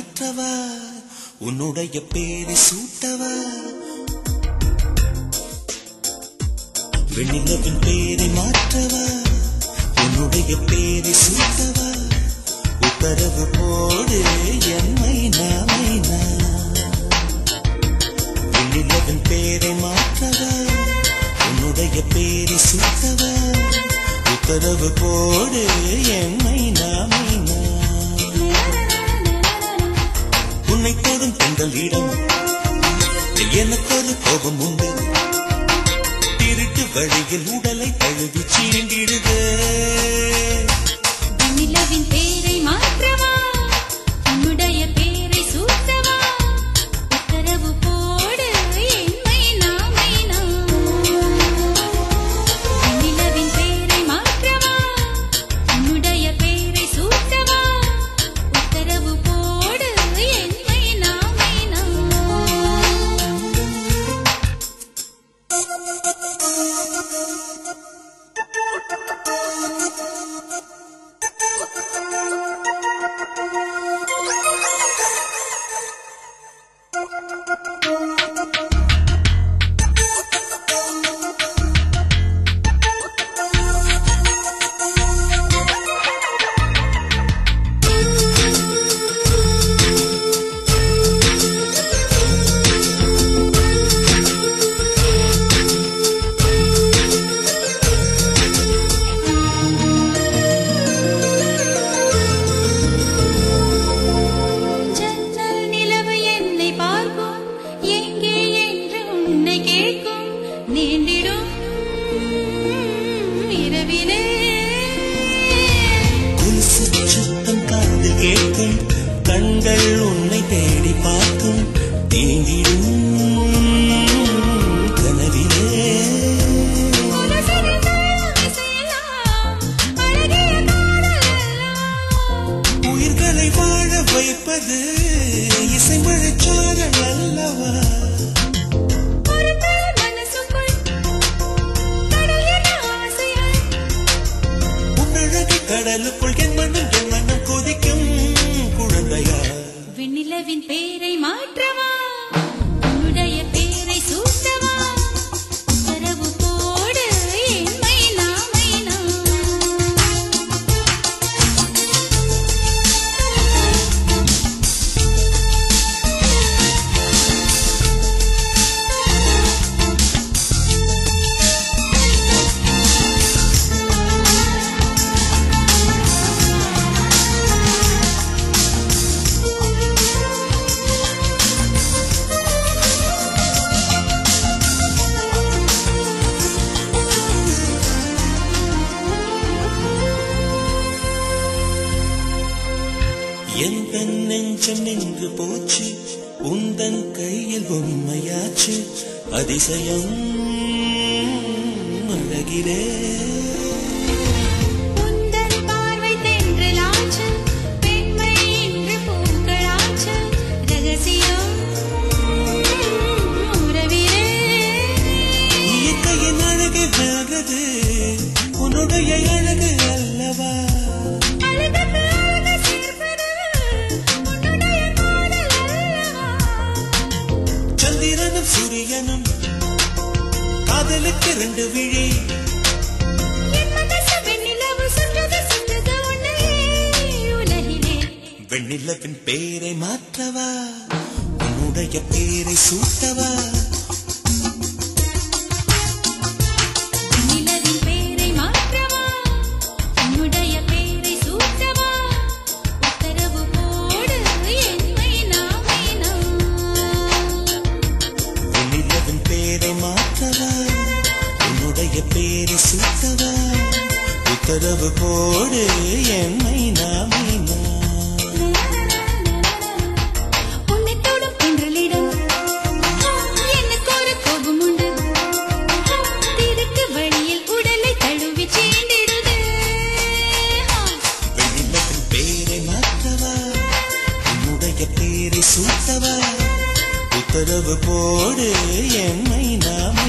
மாற்றவா உன்னுடைய பேரை சூட்டவா வெண்ணிலவின் பேரை மாற்றவா உன்னுடைய பேரை சூட்டவா உத்தரவு போடு என்னை நாமைனா வெண்ணிலவின் பேரை மாற்றவா உன்னுடைய பேரை சூட்டவா உத்தரவு போடு என்னை நாமைனா உன்னை தொடும் பெண்களிடம் எனக்கு ஒரு கோபம் உண்டு திருட்டு வழியில் உடலை தழுவி சீண்டிடுது நிலவின் பேரை மாற்றவா உன்னுடைய பேரை சூட்டவா உத்தரவு போடு என்னை நாமை நிலவின் பேரை மாற்றவா உன்னுடைய பேரை சூட்டவா உத்தரவு போடு என்னை நாமை ஜன்னல் நிலவு என்னை பார்க்கும் எங்கே என்று உன்னை கேட்கும் நீண்டிடும் இரவிலே குலுசு சத்தம் காது கேட்கும் கண்கள் உன்னை தேடி பார்க்கும் தீண்டிடும் கனவிலே உலகில் தாழ்வு செய்யலாம், அழகிய பாடல் அல்லவா? உயிர்களை வாழ வைப்பது இசை மழைச்சாரல் அல்லவா ஒரு பெண் மனசுக்குள் கடல் என ஆசையாய் உன்னழகு கடலுக்குள் என் மண்ணும் என் மண்ணும் கொதிக்கும் குழந்தையா விண்ணிலவின் பேரை மாற்றவா உன்னுடைய பேரை சூட்டவா உத்தரவு போடு என்மை நாமை எந்த நெஞ்சம் நின்று போச்சு உந்தன் கையில் உண்மையாச்சு அதிசயம் அழகிலே உந்தன் பார்வை தென்றலாச்சு பெண்மை இன்று பூக்களாச்சு ரகசியம் உறவிலே இயற்கையின் அழகு வெல்றது உன்னுடைய அழகு அல்லவா அழகுக்கு அழகு சேர்ப்பது உன்னுடைய காதல் அல்லவா சந்திரனும் சூரியனும் காதலுக்கு ரெண்டு விழி என் மனசு வெண்ணிலவு சுற்றுது சுற்றுது உன்னையே உலகிலே வெண்ணிலவின் பேரை மாற்றவா உன்னுடைய பேரை சூட்டவா நிலவின் பேரை மாற்றவா உன்னுடைய பேரை சூட்டவா உத்தரவு போடு என்னை நாமை வெண்ணிலவின் பேரை மாற்றவா உன்னுடைய பேரை சூட்டவா உத்தரவு போடு என்னை நாமினா உன்னை தொடும் தென்றலிடம் எனக்கு ஒரு கோபம் உண்டு திருட்டு வழியில் உடலை தழுவி சீண்டிடுது வெண்ணிலவின் பேரை மாற்றவா உன்னுடைய பேரை சூட்டவா உத்தரவு போடு என்னை நாம